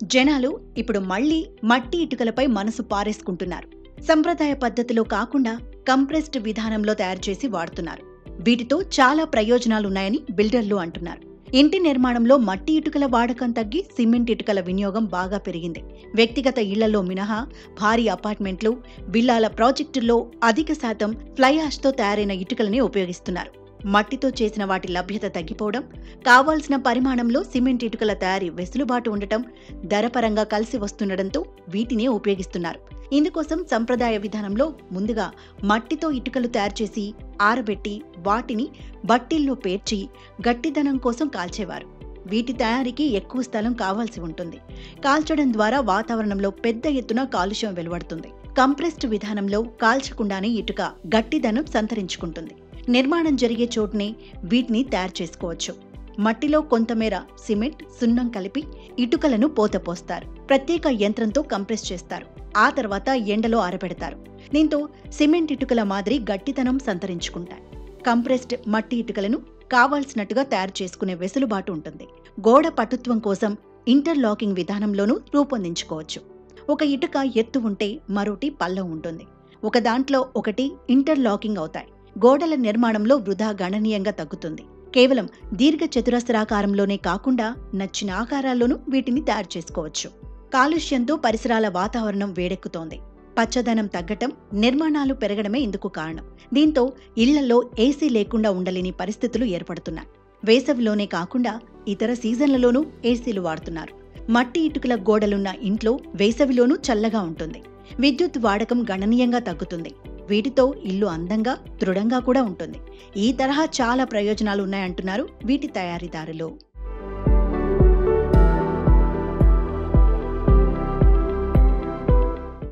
జనాలు ఇప్పుడు మళ్లీ మట్టి ఇటుకలపై మనసు పారేసుకుంటున్నారు సంప్రదాయ పద్ధతిలో కాకుండా కంప్రెస్డ్ విధానంలో తయారు చేసి వాడుతున్నారు వీటితో చాలా ప్రయోజనాలున్నాయని బిల్డర్లు అంటున్నారు ఇంటి నిర్మాణంలో మట్టి ఇటుకల వాడకం తగ్గి సిమెంట్ ఇటుకల వినియోగం బాగా పెరిగింది వ్యక్తిగత ఇళ్లలో మినహా భారీ అపార్ట్మెంట్లు విల్లాల ప్రాజెక్టుల్లో అధిక శాతం ఫ్లై తో తయారైన ఇటుకలని ఉపయోగిస్తున్నారు మట్టితో చేసిన వాటి లభ్యత తగ్గిపోవడం కావాల్సిన పరిమాణంలో సిమెంట్ ఇటుకల తయారీ వెసులుబాటు ఉండటం ధరపరంగా కలిసి వస్తుండటంతో వీటినే ఉపయోగిస్తున్నారు ఇందుకోసం సంప్రదాయ విధానంలో ముందుగా మట్టితో ఇటుకలు తయారు చేసి ఆరబెట్టి వాటిని బట్టిల్లో పేర్చి గట్టిదనం కోసం కాల్చేవారు వీటి తయారీకి ఎక్కువ స్థలం కావాల్సి ఉంటుంది కాల్చడం ద్వారా వాతావరణంలో పెద్ద ఎత్తున కాలుష్యం వెలువడుతుంది కంప్రెస్డ్ విధానంలో కాల్చకుండానే ఇటుక గట్టిదనం సంతరించుకుంటుంది నిర్మాణం జరిగే చోటునే వీటిని తయారు చేసుకోవచ్చు మట్టిలో కొంతమేర సిమెంట్ సున్నం కలిపి ఇటుకలను పోతపోస్తారు ప్రత్యేక యంత్రంతో కంప్రెస్ చేస్తారు ఆ తర్వాత ఎండలో ఆరబెడతారు దీంతో సిమెంట్ ఇటుకల మాదిరి గట్టితనం సంతరించుకుంటాయి కంప్రెస్డ్ మట్టి ఇటుకలను కావాల్సినట్టుగా తయారు చేసుకునే వెసులుబాటు ఉంటుంది గోడ పటుత్వం కోసం ఇంటర్లాకింగ్ విధానంలోనూ రూపొందించుకోవచ్చు ఒక ఇటుక ఎత్తు ఉంటే మరోటి పల్లం ఉంటుంది ఒక దాంట్లో ఒకటి ఇంటర్లాకింగ్ అవుతాయి గోడల నిర్మాణంలో వృధా గణనీయంగా తగ్గుతుంది కేవలం దీర్ఘ చతురస్రాకారంలోనే కాకుండా నచ్చిన ఆకారాల్లోనూ వీటిని తయారు చేసుకోవచ్చు కాలుష్యంతో పరిసరాల వాతావరణం వేడెక్కుతోంది పచ్చదనం తగ్గటం నిర్మాణాలు పెరగడమే ఇందుకు కారణం దీంతో ఇళ్లలో ఏసీ లేకుండా ఉండలేని పరిస్థితులు ఏర్పడుతున్నాయి వేసవిలోనే కాకుండా ఇతర సీజన్లలోనూ ఏసీలు వాడుతున్నారు మట్టి ఇటుకల గోడలున్న ఇంట్లో వేసవిలోనూ చల్లగా ఉంటుంది విద్యుత్ వాడకం గణనీయంగా తగ్గుతుంది వీటితో ఇల్లు అందంగా దృఢంగా కూడా ఉంటుంది ఈ తరహా చాలా ప్రయోజనాలు ఉన్నాయంటున్నారు వీటి తయారీదారులు